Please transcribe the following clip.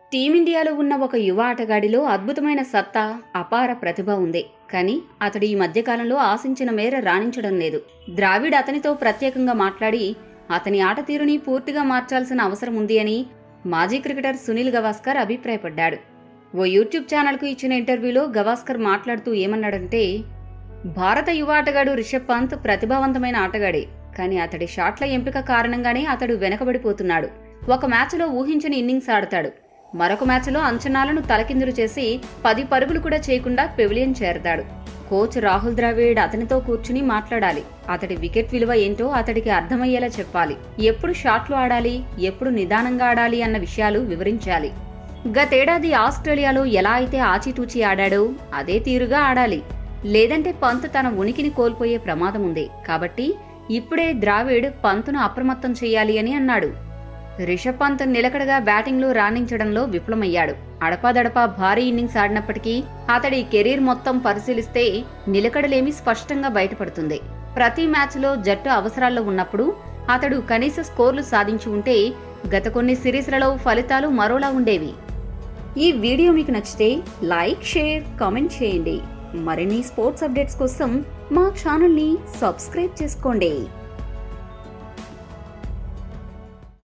టీమిండియాలో ఉన్న ఒక యువ ఆటగాడిలో అద్భుతమైన సత్తా అపార ప్రతిభ ఉంది కానీ అతడు ఈ మధ్యకాలంలో ఆశించిన మేర రాణించడం లేదు ద్రావిడ్ అతనితో ప్రత్యేకంగా మాట్లాడి అతని ఆట తీరుని పూర్తిగా మార్చాల్సిన అవసరం ఉంది అని మాజీ క్రికెటర్ సునీల్ గవాస్కర్ అభిప్రాయపడ్డాడు ఓ యూట్యూబ్ ఛానల్కు ఇచ్చిన ఇంటర్వ్యూలో గవాస్కర్ మాట్లాడుతూ ఏమన్నాడంటే భారత యువ ఆటగాడు రిషబ్ పంత్ ప్రతిభావంతమైన ఆటగాడే కానీ అతడి షాట్ల ఎంపిక కారణంగానే అతడు వెనకబడిపోతున్నాడు ఒక మ్యాచ్లో ఊహించని ఇన్నింగ్స్ ఆడతాడు మరొక మ్యాచ్లో అంచనాలను తలకిందులు చేసి పది పరుగులు కూడా చేయకుండా పెవిలియన్ చేరతాడు కోచ్ రాహుల్ ద్రావిడ్ అతనితో కూర్చుని మాట్లాడాలి అతడి వికెట్ విలువ ఏంటో అతడికి అర్థమయ్యేలా చెప్పాలి ఎప్పుడు షాట్లు ఆడాలి ఎప్పుడు నిదానంగా ఆడాలి అన్న విషయాలు వివరించాలి గతేడాది ఆస్ట్రేలియాలో ఎలా అయితే ఆచితూచి ఆడాడో అదే తీరుగా ఆడాలి లేదంటే పంత్ తన ఉనికిని కోల్పోయే ప్రమాదం ఉంది కాబట్టి ఇప్పుడే ద్రావిడ్ పంతును అప్రమత్తం చేయాలి అని అన్నాడు రిషబ్ పంత్ నిలకడగా బ్యాటింగ్లో రాణించడంలో విఫలమయ్యాడు అడపాదడపా భారీ ఇన్నింగ్స్ ఆడినప్పటికీ అతడి కెరీర్ మొత్తం పరిశీలిస్తే నిలకడలేమి స్పష్టంగా బయటపడుతుంది ప్రతి మ్యాచ్లో జట్టు అవసరాల్లో ఉన్నప్పుడు అతడు కనీస స్కోర్లు సాధించి ఉంటే గత కొన్ని సిరీస్లలో ఫలితాలు మరోలా ఉండేవి ఈ వీడియో మీకు నచ్చితే లైక్ షేర్ కామెంట్ చేయండి మరిన్ని స్పోర్ట్స్ అప్డేట్స్ కోసం మా ఛానల్ని సబ్స్క్రైబ్ చేసుకోండి